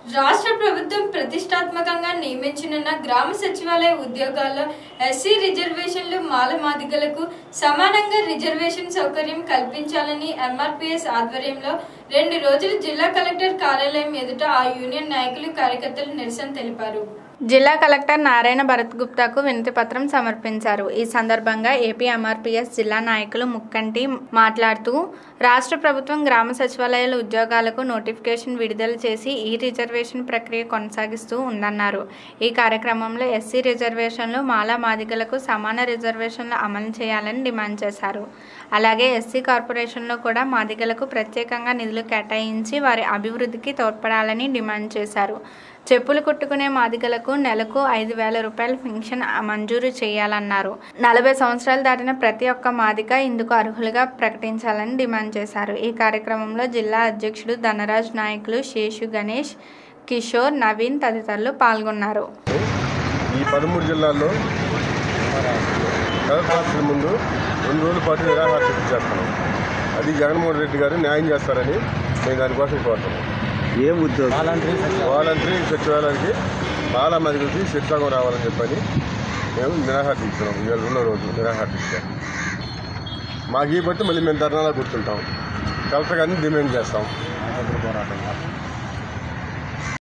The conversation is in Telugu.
రాష్ట్ర ప్రభుత్వం ప్రతిష్టాత్మకంగా నియమించనున్న గ్రామ సచివాలయ ఉద్యోగాల్లో ఎస్సీ రిజర్వేషన్లు మాల మాదిగలకు సమానంగా రిజర్వేషన్ సౌకర్యం కల్పించాలని ఎంఆర్పీఎస్ ఆధ్వర్యంలో రెండు రోజులు జిల్లా కలెక్టర్ కార్యాలయం ఎదుట ఆ యూనియన్ నాయకులు కార్యకర్తలు నిరసన తెలిపారు జిల్లా కలెక్టర్ నారాయణ భరత్ గుప్తాకు వినతి పత్రం సమర్పించారు ఈ సందర్భంగా ఏపీ ఎంఆర్పీఎస్ జిల్లా నాయకులు ముక్కంటి మాట్లాడుతూ రాష్ట్ర ప్రభుత్వం గ్రామ సచివాలయాల ఉద్యోగాలకు నోటిఫికేషన్ విడుదల చేసి ఈ రిజర్వేషన్ ప్రక్రియ కొనసాగిస్తూ ఉందన్నారు ఈ కార్యక్రమంలో ఎస్సీ రిజర్వేషన్లు మాలా మాదిగలకు సమాన రిజర్వేషన్లు అమలు చేయాలని డిమాండ్ చేశారు అలాగే ఎస్సీ కార్పొరేషన్లో కూడా మాదిగలకు ప్రత్యేకంగా నిధులు కేటాయించి వారి అభివృద్ధికి తోడ్పడాలని డిమాండ్ చేశారు చెప్పులు కుట్టుకునే మాదిగలకు నెలకు ఐదు వేల రూపాయల పెన్షన్ మంజూరు చేయాలన్నారు నలభై సంవత్సరాలు దాటిన ప్రతి ఒక్క మాదిగ ఇందుకు అర్హులుగా ప్రకటించాలని డిమాండ్ చేశారు ఈ కార్యక్రమంలో జిల్లా అధ్యక్షుడు ధనరాజ్ నాయకులు శేషు గణేష్ కిషోర్ నవీన్ తదితరులు పాల్గొన్నారు ఈ పదమూడు జిల్లాల్లో కలెక్టర్ ఆఫీస్ ముందు రెండు రోజుల పాటు నిరాహార దీక్ష చేస్తున్నాం అది జగన్మోహన్ రెడ్డి గారు న్యాయం చేస్తారని మేము దానికోసం కోరుతున్నాం ఏం ఉద్యోగం వాలంటరీ సచివాలయానికి చాలా మందికి శిక్షాంగం రావాలని చెప్పని మేము నిరాహార దీక్షన్నాం ఇవాళ రెండో రోజు నిరాహార దీక్ష మాకు ఈ బట్టి మళ్ళీ మేము ధర్నాలో కూర్చుంటాం కలెక్టర్ గారిని డిమాండ్ చేస్తాం